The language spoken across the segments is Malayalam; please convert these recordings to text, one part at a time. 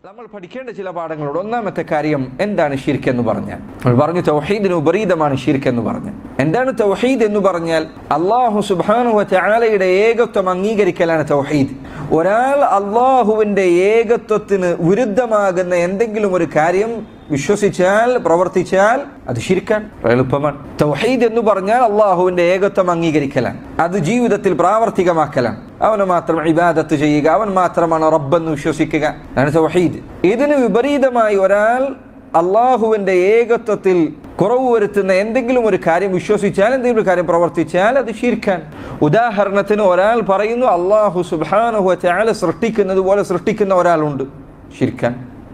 നമ്മൾ പഠിക്കേണ്ട ചില പാഠങ്ങളോട് ഒന്നാമത്തെ കാര്യം എന്താണ് ഷിർക്ക് എന്ന് പറഞ്ഞാൽ നമ്മൾ പറഞ്ഞു തൗഹീദിന് ഉപരീതമാണ് ഷിർക്ക് എന്ന് പറഞ്ഞാൽ എന്താണ് തൗഹീദ് എന്ന് പറഞ്ഞാൽ അള്ളാഹു സുബാനുവ ചാലയുടെ ഏകത്വം അംഗീകരിക്കലാണ് തൗഹീദ് ഒരാൾ അള്ളാഹുവിന്റെ ഏകത്വത്തിന് വിരുദ്ധമാകുന്ന എന്തെങ്കിലും ഒരു കാര്യം വിശ്വസിച്ചാൽ പ്രവർത്തിച്ചാൽ അത് ശിരിക്കാൻ എളുപ്പമാണ് തൗഹീദ് എന്ന് പറഞ്ഞാൽ അള്ളാഹുവിന്റെ ഏകത്വം അംഗീകരിക്കലാണ് അത് ജീവിതത്തിൽ പ്രാവർത്തികമാക്കലാണ് അവന് മാത്രം ഇബാദത്ത് ചെയ്യുക അവൻ മാത്രമാണ് റബ്ബെന്ന് വിശ്വസിക്കുക അതാണ് തൗഹീദ് ഇതിന് വിപരീതമായി ഒരാൾ അള്ളാഹുവിന്റെ ഏകത്വത്തിൽ കുറവ് വരുത്തുന്ന എന്തെങ്കിലും ഒരു കാര്യം വിശ്വസിച്ചാൽ എന്തെങ്കിലും ഒരു കാര്യം പ്രവർത്തിച്ചാൽ അത് ശിരിക്കാൻ ഉദാഹരണത്തിന് ഒരാൾ പറയുന്നു അള്ളാഹു സുബാനുഹു ചാല സൃഷ്ടിക്കുന്നത് പോലെ സൃഷ്ടിക്കുന്ന ഒരാളുണ്ട് ശിരിക്കാൻ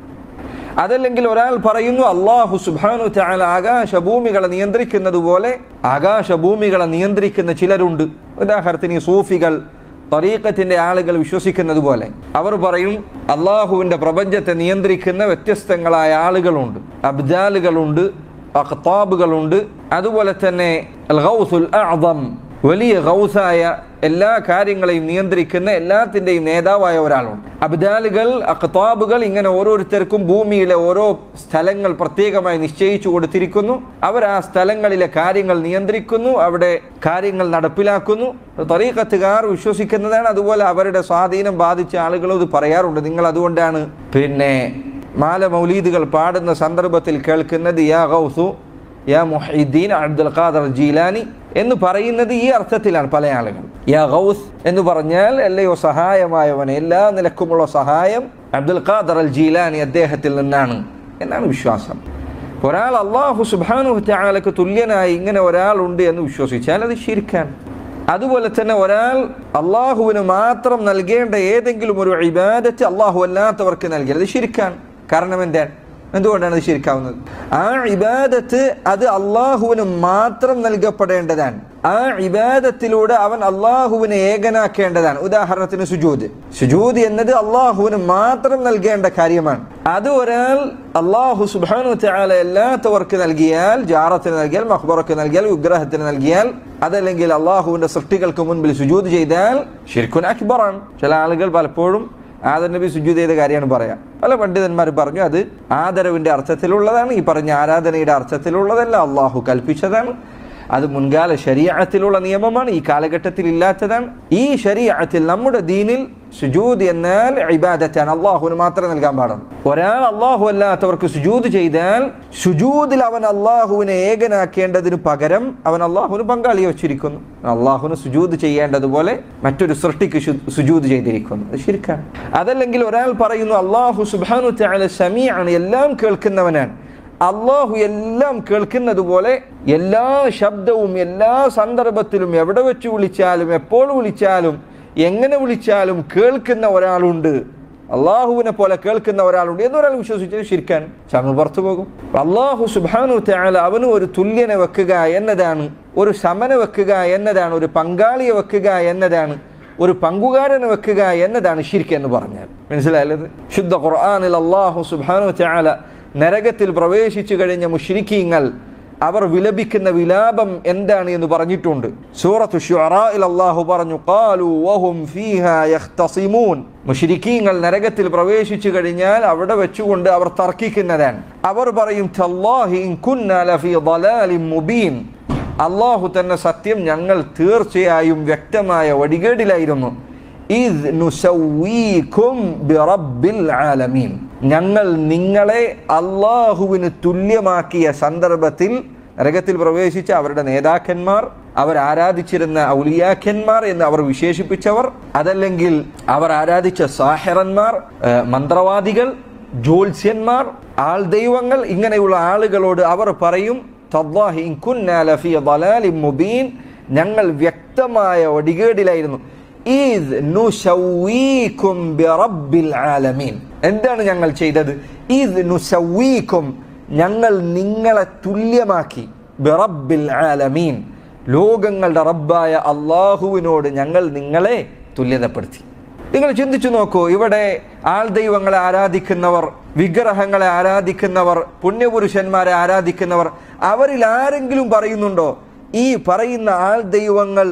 അതല്ലെങ്കിൽ ഒരാൾ പറയുന്നു അള്ളാഹു സുബാനു ചാല ആകാശഭൂമികളെ നിയന്ത്രിക്കുന്നത് പോലെ ആകാശഭൂമികളെ നിയന്ത്രിക്കുന്ന ചിലരുണ്ട് ഉദാഹരണത്തിന് ഈ സൂഫികൾ തറീക്കത്തിന്റെ ആളുകൾ വിശ്വസിക്കുന്നത് പോലെ അവർ പറയും അള്ളാഹുവിന്റെ പ്രപഞ്ചത്തെ നിയന്ത്രിക്കുന്ന വ്യത്യസ്തങ്ങളായ ആളുകളുണ്ട് അബ്ദാലുകളുണ്ട് അഖ്താബുകളുണ്ട് അതുപോലെ തന്നെ അൽ ഗൗസുൽ അഅദം വലിയ ഗൗസായ എല്ലാ കാര്യങ്ങളെയും നിയന്ത്രിക്കുന്ന എല്ലാത്തിൻ്റെയും നേതാവായ ഒരാളുണ്ട് അബ്ദാലുകൾ അഖ്താബുകൾ ഇങ്ങനെ ഓരോരുത്തർക്കും ഭൂമിയിലെ ഓരോ സ്ഥലങ്ങൾ പ്രത്യേകമായി നിശ്ചയിച്ചു കൊടുത്തിരിക്കുന്നു അവർ ആ സ്ഥലങ്ങളിലെ കാര്യങ്ങൾ നിയന്ത്രിക്കുന്നു അവിടെ കാര്യങ്ങൾ നടപ്പിലാക്കുന്നു തറീക്കത്തുകാർ വിശ്വസിക്കുന്നതാണ് അതുപോലെ അവരുടെ സ്വാധീനം ബാധിച്ച ആളുകളും ഇത് പറയാറുണ്ട് നിങ്ങൾ അതുകൊണ്ടാണ് പിന്നെ മാല മൗലീദുകൾ പാടുന്ന സന്ദർഭത്തിൽ കേൾക്കുന്നത് യാ ഗൗസു യാ മുഹീദ്ദീൻ അബ്ദുൽ ഖാദർ ജീലാനി എന്ന് പറയുന്നത് ഈ അർത്ഥത്തിലാണ് പല ആളുകൾ യാ ഗൗസ് എന്ന് പറഞ്ഞാൽ അല്ലയോ സഹായമായവനെ എല്ലാ നിലക്കുമുള്ള സഹായം അബ്ദുൽ ഖാദർ അൽ ജീലാനി അദ്ദേഹത്തിൽ നിന്നാണ് എന്നാണ് വിശ്വാസം ഒരാൾ അള്ളാഹു സുബാനു ചാലക്ക് തുല്യനായി ഇങ്ങനെ ഒരാളുണ്ട് എന്ന് വിശ്വസിച്ചാൽ അത് ശിരിക്കാൻ അതുപോലെ തന്നെ ഒരാൾ അള്ളാഹുവിന് മാത്രം നൽകേണ്ട ഏതെങ്കിലും ഒരു ഇബാദത്ത് അള്ളാഹു അല്ലാത്തവർക്ക് നൽകിയത് അത് ശിരിക്കാൻ കാരണം എന്താണ് എന്തുകൊണ്ടാണ് അത് ശരിക്കാവുന്നത് ആ ഇബാദത്ത് അത് അള്ളാഹുവിന് മാത്രം നൽകപ്പെടേണ്ടതാണ് ആ ഇബാദത്തിലൂടെ അവൻ അള്ളാഹുവിനെ ഏകനാക്കേണ്ടതാണ് ഉദാഹരണത്തിന് സുജൂദ് സുജൂദ് എന്നത് അള്ളാഹുവിന് മാത്രം നൽകേണ്ട കാര്യമാണ് അത് ഒരാൾ അള്ളാഹു സുബാനു ചാല എല്ലാത്തവർക്ക് നൽകിയാൽ ജാറത്തിന് നൽകിയാൽ മഹ്ബറക്ക് നൽകിയാൽ വിഗ്രഹത്തിന് നൽകിയാൽ അതല്ലെങ്കിൽ അള്ളാഹുവിന്റെ സൃഷ്ടികൾക്ക് മുൻപിൽ സുജൂദ് ചെയ്താൽ ശരിക്കും അക്ബറാണ് ചില ആളുകൾ പലപ്പോഴും ആദർ നബി സുജൂദ് ചെയ്ത കാര്യമാണ് പറയാം പല പണ്ഡിതന്മാർ പറഞ്ഞു അത് ആദരവിന്റെ അർത്ഥത്തിലുള്ളതാണ് ഈ പറഞ്ഞ ആരാധനയുടെ അർത്ഥത്തിലുള്ളതല്ല അള്ളാഹു കൽപ്പിച്ചതാണ് അത് മുൻകാല ശരീരത്തിലുള്ള നിയമമാണ് ഈ കാലഘട്ടത്തിൽ ഇല്ലാത്തതാണ് ഈ ശരീരത്തിൽ നമ്മുടെ ദീനിൽ സുജൂദ് എന്നാൽ ഇബാദത്താണ് അള്ളാഹുവിന് മാത്രം നൽകാൻ പാടുള്ളൂ ഒരാൾ അള്ളാഹു അല്ലാത്തവർക്ക് സുജൂദ് ചെയ്താൽ സുജൂദിൽ അവൻ അള്ളാഹുവിനെ ഏകനാക്കേണ്ടതിന് പകരം അവൻ അള്ളാഹുവിന് പങ്കാളിയെ വെച്ചിരിക്കുന്നു അള്ളാഹുവിന് സുജൂദ് ചെയ്യേണ്ടതുപോലെ മറ്റൊരു സൃഷ്ടിക്ക് സുജൂദ് ചെയ്തിരിക്കുന്നു അത് ശരിക്കാണ് അതല്ലെങ്കിൽ ഒരാൾ പറയുന്നു അള്ളാഹു സുബാനു ചാല ഷമിയാണ് എല്ലാം കേൾക്കുന്നവനാണ് അള്ളാഹു എല്ലാം കേൾക്കുന്നത് പോലെ എല്ലാ ശബ്ദവും എല്ലാ സന്ദർഭത്തിലും എവിടെ വെച്ച് വിളിച്ചാലും എപ്പോൾ വിളിച്ചാലും എങ്ങനെ വിളിച്ചാലും കേൾക്കുന്ന ഒരാളുണ്ട് അള്ളാഹുവിനെ പോലെ കേൾക്കുന്ന ഒരാളുണ്ട് എന്നൊരാൾ വിശ്വസിച്ചത് ശരിക്കാൻ ചങ്ങ് പുറത്തു പോകും അള്ളാഹു സുബാനു താല അവന് ഒരു തുല്യനെ വെക്കുക എന്നതാണ് ഒരു സമന വെക്കുക എന്നതാണ് ഒരു പങ്കാളിയെ വെക്കുക എന്നതാണ് ഒരു പങ്കുകാരനെ വെക്കുക എന്നതാണ് ഷിർക്ക് എന്ന് പറഞ്ഞാൽ മനസ്സിലായത് ശുദ്ധ ഖുർആാനിൽ അള്ളാഹു സുബാനു താല നരകത്തിൽ പ്രവേശിച്ചു കഴിഞ്ഞ മുഷ്രിഖീങ്ങൾ അവർ വിലപിക്കുന്ന വിലാപം എന്താണ് എന്ന് പറഞ്ഞിട്ടുണ്ട് സൂറത്തു ഷുഅറായിൽ അല്ലാഹു പറഞ്ഞു ഖാലു വഹും ഫീഹാ യഖ്തസിമൂൻ മുശ്രിക്കീങ്ങൾ നരകത്തിൽ പ്രവേശിച്ചു കഴിഞ്ഞാൽ അവിടെ വെച്ചുകൊണ്ട് അവർ തർക്കിക്കുന്നതാണ് അവർ പറയും തല്ലാഹി ഇൻ കുന്നാ ലഫീ ളലാലിൻ മുബീൻ അള്ളാഹു തന്നെ സത്യം ഞങ്ങൾ തീർച്ചയായും വ്യക്തമായ വടികേടിലായിരുന്നു ഇദ് നുസവ്വീകും ബിറബ്ബിൽ ആലമീൻ ഞങ്ങൾ നിങ്ങളെ അള്ളാഹുവിന് തുല്യമാക്കിയ സന്ദർഭത്തിൽ നരകത്തിൽ പ്രവേശിച്ച അവരുടെ നേതാക്കന്മാർ അവർ ആരാധിച്ചിരുന്ന ഔലിയാഖന്മാർ എന്ന് അവർ വിശേഷിപ്പിച്ചവർ അതല്ലെങ്കിൽ അവർ ആരാധിച്ച സാഹിറന്മാർ മന്ത്രവാദികൾ ജ്യോത്സ്യന്മാർ ആൾ ദൈവങ്ങൾ ഇങ്ങനെയുള്ള ആളുകളോട് അവർ പറയും തല്ലാഹി ഇൻ കുന്നാ ലഫീ ളലാലിൻ മുബീൻ ഞങ്ങൾ വ്യക്തമായ ഒടികേടിലായിരുന്നു ഈദ് നുസവ്വീകും ബിറബ്ബിൽ ആലമീൻ എന്താണ് ഞങ്ങൾ ചെയ്തത് ഈദ് നുസവ്വീകും ഞങ്ങൾ നിങ്ങളെ തുല്യമാക്കി ബിറബ്ബിൽ ആലമീൻ ലോകങ്ങളുടെ റബ്ബായ അള്ളാഹുവിനോട് ഞങ്ങൾ നിങ്ങളെ തുല്യതപ്പെടുത്തി നിങ്ങൾ ചിന്തിച്ചു നോക്കൂ ഇവിടെ ആൾ ദൈവങ്ങളെ ആരാധിക്കുന്നവർ വിഗ്രഹങ്ങളെ ആരാധിക്കുന്നവർ പുണ്യപുരുഷന്മാരെ ആരാധിക്കുന്നവർ അവരിൽ ആരെങ്കിലും പറയുന്നുണ്ടോ ഈ പറയുന്ന ആൾ ദൈവങ്ങൾ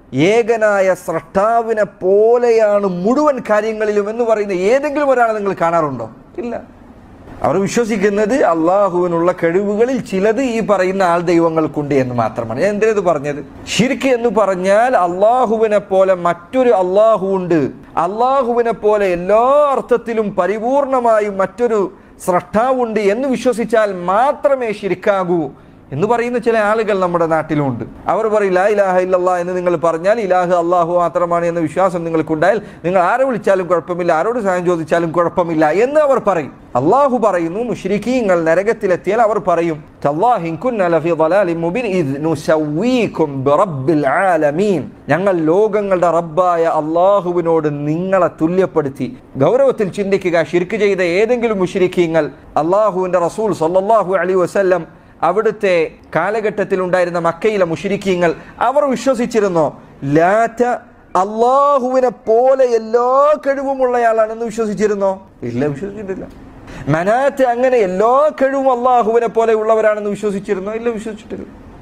ഏകനായ സ്രഷ്ടാവിനെ പോലെയാണ് മുഴുവൻ കാര്യങ്ങളിലും എന്ന് പറയുന്ന ഏതെങ്കിലും ഒരാളെ നിങ്ങൾ കാണാറുണ്ടോ ഇല്ല അവർ വിശ്വസിക്കുന്നത് അള്ളാഹുവിനുള്ള കഴിവുകളിൽ ചിലത് ഈ പറയുന്ന ആൾ ദൈവങ്ങൾക്കുണ്ട് എന്ന് മാത്രമാണ് ഞാൻ എന്തിനത് പറഞ്ഞത് ഷിർക്ക് എന്ന് പറഞ്ഞാൽ അള്ളാഹുവിനെ പോലെ മറ്റൊരു അള്ളാഹു ഉണ്ട് അള്ളാഹുവിനെ പോലെ എല്ലാ അർത്ഥത്തിലും പരിപൂർണമായും മറ്റൊരു സ്രഷ്ടാവുണ്ട് എന്ന് വിശ്വസിച്ചാൽ മാത്രമേ ശിരിക്കാകൂ എന്ന് പറയുന്ന ചില ആളുകൾ നമ്മുടെ നാട്ടിലുണ്ട് അവർ പറയും ലാ ഇലാഹ ഇല്ലല്ലാ എന്ന് നിങ്ങൾ പറഞ്ഞാൽ ഇലാഹ് അള്ളാഹു മാത്രമാണ് എന്ന വിശ്വാസം നിങ്ങൾക്കുണ്ടായാൽ നിങ്ങൾ ആരെ വിളിച്ചാലും കുഴപ്പമില്ല ആരോട് സഹായം ചോദിച്ചാലും കുഴപ്പമില്ല എന്ന് അവർ പറയും അള്ളാഹു പറയുന്നു മുഷ്രിഖീങ്ങൾ നരകത്തിലെത്തിയാൽ അവർ പറയും "തല്ലാഹി ഇൻ കുന്ന ലഫീ ളലാലിൻ മുബീൻ ഇദ് നുസവ്വീകും ബിറബ്ബിൽ ആലമീൻ." ഞങ്ങൾ ലോകങ്ങളുടെ റബ്ബായ അള്ളാഹുവിനോട് നിങ്ങളെ തുല്യപ്പെടുത്തി ഗൗരവത്തിൽ ചിന്തിക്കുക ഷിർക്ക് ചെയ്ത ഏതെങ്കിലും മുഷ്രിഖീങ്ങൾ അള്ളാഹുവിന്റെ റസൂൽ സല്ലല്ലാഹു അലൈഹി വസല്ലം അവിടുത്തെ കാലഘട്ടത്തിൽ ഉണ്ടായിരുന്ന മക്കയിലെ മുഷിരിക്കീങ്ങൾ അവർ വിശ്വസിച്ചിരുന്നോ ലാറ്റ അള്ളാഹുവിനെ പോലെ എല്ലാ കഴിവുമുള്ളയാളാണെന്ന് വിശ്വസിച്ചിരുന്നോ ഇല്ല വിശ്വസിച്ചിട്ടില്ല മനാത്ത് അങ്ങനെ എല്ലാ കഴിവും അള്ളാഹുവിനെ പോലെ ഉള്ളവരാണെന്ന് വിശ്വസിച്ചിരുന്നോ ഇല്ല വിശ്വസിച്ചിട്ടില്ല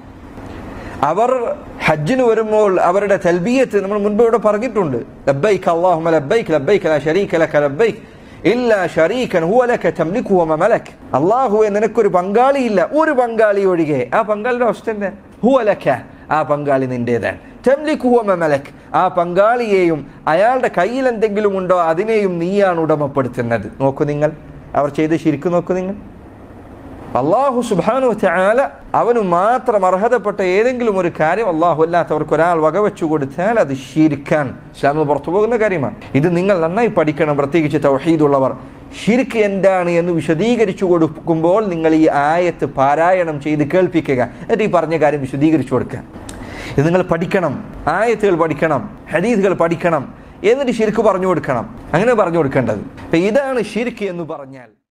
അവർ ഹജ്ജിന് വരുമ്പോൾ അവരുടെ തൽബിയത്ത് നമ്മൾ മുൻപ് ഇവിടെ പറഞ്ഞിട്ടുണ്ട് ലബ്ബൈക്ക് അല്ലാഹുമ്മ ലബ്ബൈക്ക് ലബ്ബൈക്ക് ലാ ശരീക ലക ലബ്ബൈക്ക് ഇല്ലാ ശരീകൻ ഹുവ ലക തംലികു വ മലക് അല്ലാഹുവേ നിനക്കൊരു പങ്കാളിയില്ല ഒരു പങ്കാളി ഒഴികെ ആ പങ്കാളിയുടെ അവസ്ഥ എന്താ ഹുവ ലക ആ പങ്കാളി നിന്റേതാണ് തംലികു വ മലക് ആ പങ്കാളിയെയും അയാളുടെ കയ്യിൽ എന്തെങ്കിലും ഉണ്ടോ അതിനെയും നീയാണ് ഉടമപ്പെടുത്തുന്നത് നോക്കൂ നിങ്ങൾ അവർ ചെയ്ത് ശരിക്കും നോക്കൂ നിങ്ങൾ അള്ളാഹു സുബാനു ചാല അവന് മാത്രം അർഹതപ്പെട്ട ഏതെങ്കിലും ഒരു കാര്യം അള്ളാഹു അല്ലാത്തവർക്ക് ഒരാൾ വകവെച്ചു കൊടുത്താൽ അത് ശിരിക്കാൻ ഇസ്ലാമിൽ പുറത്തു പോകുന്ന കാര്യമാണ് ഇത് നിങ്ങൾ നന്നായി പഠിക്കണം പ്രത്യേകിച്ച് തൗഹീദുള്ളവർ ഷിർക്ക് എന്താണ് എന്ന് വിശദീകരിച്ചു കൊടുക്കുമ്പോൾ നിങ്ങൾ ഈ ആയത്ത് പാരായണം ചെയ്ത് കേൾപ്പിക്കുക എന്നിട്ട് ഈ പറഞ്ഞ കാര്യം വിശദീകരിച്ചു കൊടുക്കുക ഇത് നിങ്ങൾ പഠിക്കണം ആയത്തുകൾ പഠിക്കണം ഹദീസുകൾ പഠിക്കണം എന്നിട്ട് ഷിർക്ക് പറഞ്ഞു കൊടുക്കണം അങ്ങനെ പറഞ്ഞു കൊടുക്കേണ്ടത് അപ്പൊ ഇതാണ് ഷിർക്ക് എന്ന് പറഞ്ഞാൽ